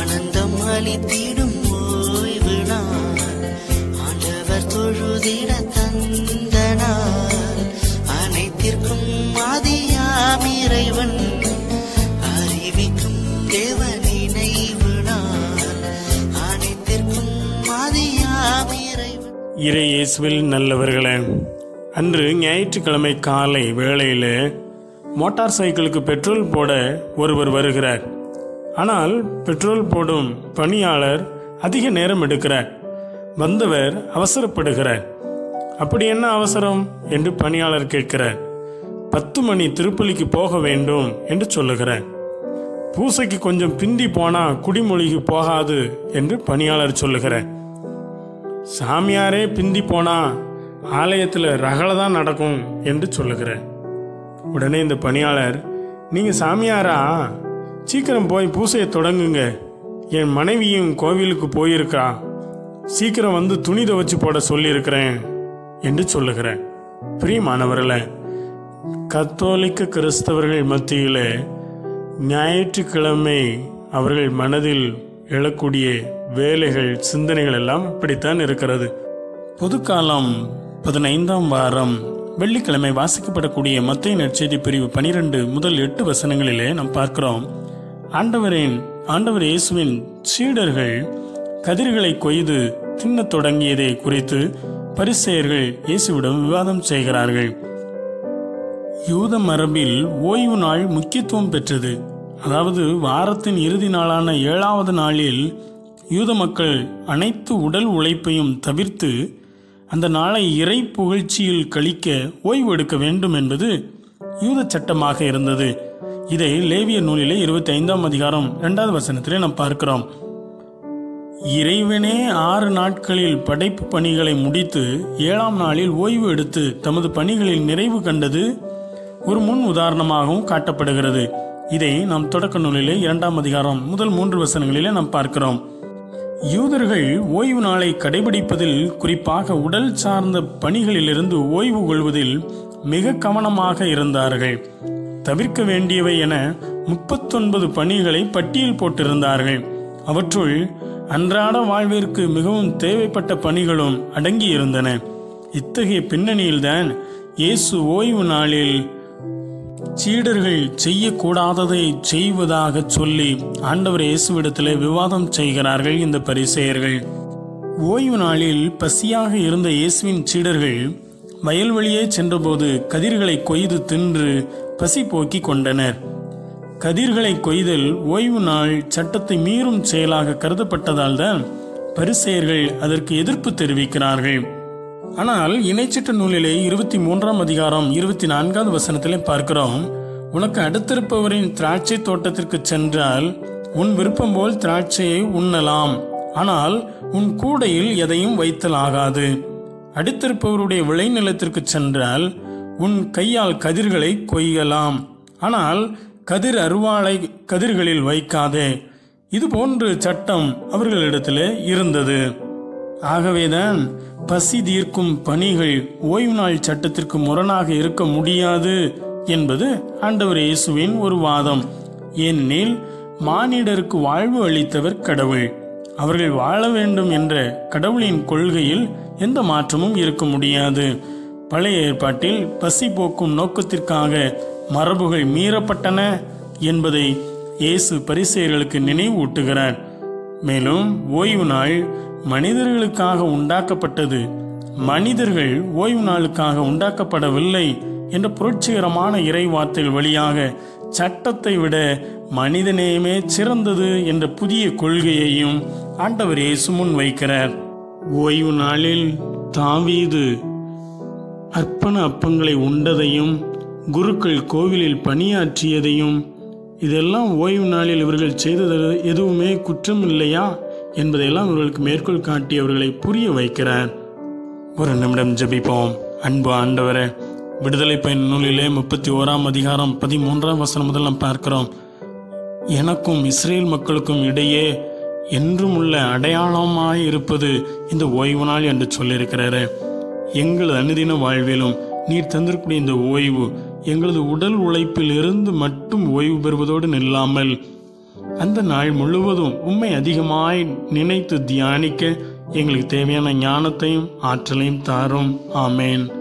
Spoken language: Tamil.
ஆனந்தம் அளித்திடும் ஓய்வு நாள் ஆண்டவர் தொழுதிட தந்த நாள் அனைத்திற்கும் ஆதியாம் இறைவன் அறிவிக்கும் தேவ நினைவு நாள் அனைத்திற்கும் ஆதியாம் இறைவன் இறை இயேசுவில் நல்லவர்களே அன்று ஞாயிற்றுக்கிழமை காலை வேளையில் மோட்டார் சைக்கிளுக்கு பெட்ரோல் போட ஒருவர் வருகிறார் ஆனால் பெட்ரோல் போடும் பணியாளர் அதிக நேரம் எடுக்கிறார் வந்தவர் அவசரப்படுகிறார் அப்படி என்ன அவசரம் என்று பணியாளர் கேட்கிறார் பத்து மணி திருப்பலிக்கு போக வேண்டும் என்று சொல்லுகிறார் பூசைக்கு கொஞ்சம் பிந்தி போனா குடிமொழிக்கு போகாது என்று பணியாளர் சொல்லுகிறார் சாமியாரே பிந்தி போனா ஆலயத்தில் ரகலை தான் நடக்கும் என்று சொல்லுகிறார் உடனே இந்த பணியாளர் நீங்க சாமியாரா சீக்கிரம் போய் பூசையை தொடங்குங்க என் மனைவியும் கோவிலுக்கு போயிருக்கா சீக்கிரம் வந்து துணி துவைச்சு போட சொல்லியிருக்கிறேன் என்று சொல்லுகிறேன் பிரியமானவர்களே கத்தோலிக்க கிறிஸ்தவர்கள் மத்தியிலே ஞாயிற்றுக்கிழமை அவர்கள் மனதில் எழக்கூடிய வேலைகள் சிந்தனைகள் எல்லாம் இப்படித்தான் இருக்கிறது பொதுக்காலம் பதினைந்தாம் வாரம் வெள்ளிக்கிழமை வாசிக்கப்படக்கூடிய மத்திய நற்செய்தி பிரிவு பனிரெண்டு முதல் எட்டு வசனங்களிலே நாம் பார்க்கிறோம் ஆண்டவரின் ஆண்டவர் இயேசுவின் சீடர்கள் கதிர்களை கொய்து தின்னத் தொடங்கியதை குறித்து பரிசெயர்கள் இயேசுவிடம் விவாதம் செய்கிறார்கள் யூத மரபில் ஓய்வு நாள் முக்கியத்துவம் பெற்றது அதாவது வாரத்தின் இறுதி நாளான ஏழாவது நாளில் யூத மக்கள் அனைத்து உடல் உழைப்பையும் தவிர்த்து அந்த நாளை இறை புகழ்ச்சியில் கழிக்க ஓய்வு எடுக்க வேண்டும் என்பது யூத சட்டமாக இருந்தது இதை லேவிய நூலிலே இருபத்தி ஐந்தாம் அதிகாரம் இரண்டாவது வசனத்திலே நாம் பார்க்கிறோம் இறைவனே ஆறு நாட்களில் படைப்பு பணிகளை முடித்து ஏழாம் நாளில் ஓய்வு எடுத்து தமது பணிகளில் நிறைவு கண்டது ஒரு முன் உதாரணமாகவும் காட்டப்படுகிறது இதை நாம் தொடக்க நூலிலே இரண்டாம் அதிகாரம் முதல் மூன்று வசனங்களிலே நாம் பார்க்கிறோம் யூதர்கள் ஓய்வு நாளை கடைபிடிப்பதில் குறிப்பாக உடல் சார்ந்த பணிகளிலிருந்து ஓய்வு கொள்வதில் மிக கவனமாக இருந்தார்கள் தவிர்க்க வேண்டியவை என முப்பத்தொன்பது பணிகளை பட்டியல் போட்டிருந்தார்கள் அவற்றுள் அன்றாட வாழ்விற்கு மிகவும் தேவைப்பட்ட பணிகளும் அடங்கியிருந்தன இத்தகைய பின்னணியில்தான் இயேசு ஓய்வு நாளில் சீடர்கள் செய்யக்கூடாததை செய்வதாக சொல்லி ஆண்டவர் இயேசுவிடத்திலே விவாதம் செய்கிறார்கள் இந்த பரிசெயர்கள் ஓய்வு நாளில் பசியாக இருந்த இயேசுவின் சீடர்கள் வயல்வெளியே சென்றபோது கதிர்களை கொய்து தின்று பசி போக்கிக் கொண்டனர் கதிர்களை கொய்தல் ஓய்வு நாள் சட்டத்தை மீறும் செயலாக கருதப்பட்டதால் தான் பரிசெயர்கள் அதற்கு எதிர்ப்பு தெரிவிக்கிறார்கள் ஆனால் இணைச்சிட்ட நூலிலே இருபத்தி மூன்றாம் அதிகாரம் இருபத்தி நான்காவது வசனத்திலே பார்க்கிறோம் உனக்கு அடுத்திருப்பவரின் திராட்சை தோட்டத்திற்கு சென்றால் உன் விருப்பம் போல் திராட்சையை உண்ணலாம் ஆனால் உன் கூடையில் எதையும் வைத்தல் ஆகாது அடுத்திருப்பவருடைய விளைநிலத்திற்கு சென்றால் உன் கையால் கதிர்களை கொய்யலாம் ஆனால் கதிர் அருவாளை கதிர்களில் வைக்காதே இது போன்று சட்டம் அவர்களிடத்திலே இருந்தது ஆகவேதான் பசி தீர்க்கும் பணிகள் ஓய்வு நாள் சட்டத்திற்கு முரணாக இருக்க முடியாது என்பது ஆண்டவர் இயேசுவின் ஒரு வாதம் ஏனெனில் மானிடருக்கு வாழ்வு அளித்தவர் கடவுள் அவர்கள் வாழ வேண்டும் என்ற கடவுளின் கொள்கையில் எந்த மாற்றமும் இருக்க முடியாது பழைய ஏற்பாட்டில் பசி போக்கும் நோக்கத்திற்காக மரபுகள் மீறப்பட்டன என்பதை இயேசு பரிசெயர்களுக்கு நினைவூட்டுகிறார் மேலும் ஓய்வு நாள் மனிதர்களுக்காக உண்டாக்கப்பட்டது மனிதர்கள் ஓய்வு நாளுக்காக உண்டாக்கப்படவில்லை என்ற புரட்சிகரமான இறை வார்த்தைகள் வழியாக சட்டத்தை விட மனிதநேயமே சிறந்தது என்ற புதிய கொள்கையையும் ஆண்டவர் இயேசு முன் வைக்கிறார் ஓய்வு நாளில் தாவீது அர்ப்பண அப்பங்களை உண்டதையும் குருக்கள் கோவிலில் பணியாற்றியதையும் இதெல்லாம் ஓய்வு நாளில் இவர்கள் செய்தது எதுவுமே குற்றம் இல்லையா என்பதையெல்லாம் இவர்களுக்கு மேற்கோள் காட்டி அவர்களை புரிய வைக்கிறார் ஒரு நிமிடம் ஜெபிப்போம் அன்பு ஆண்டவரே விடுதலை பயன் நூலிலே முப்பத்தி ஓராம் அதிகாரம் பதிமூன்றாம் வசனம் முதல் நாம் பார்க்கிறோம் எனக்கும் இஸ்ரேல் மக்களுக்கும் இடையே என்றும் உள்ள அடையாளமாய் இருப்பது இந்த ஓய்வு நாள் என்று சொல்லியிருக்கிறாரு எங்களது அனுதின வாழ்விலும் நீர் தந்திருக்கூடிய இந்த ஓய்வு எங்களது உடல் உழைப்பில் இருந்து மட்டும் ஓய்வு பெறுவதோடு நில்லாமல் அந்த நாள் முழுவதும் உம்மை அதிகமாய் நினைத்து தியானிக்க எங்களுக்கு தேவையான ஞானத்தையும் ஆற்றலையும் தாரும் ஆமேன்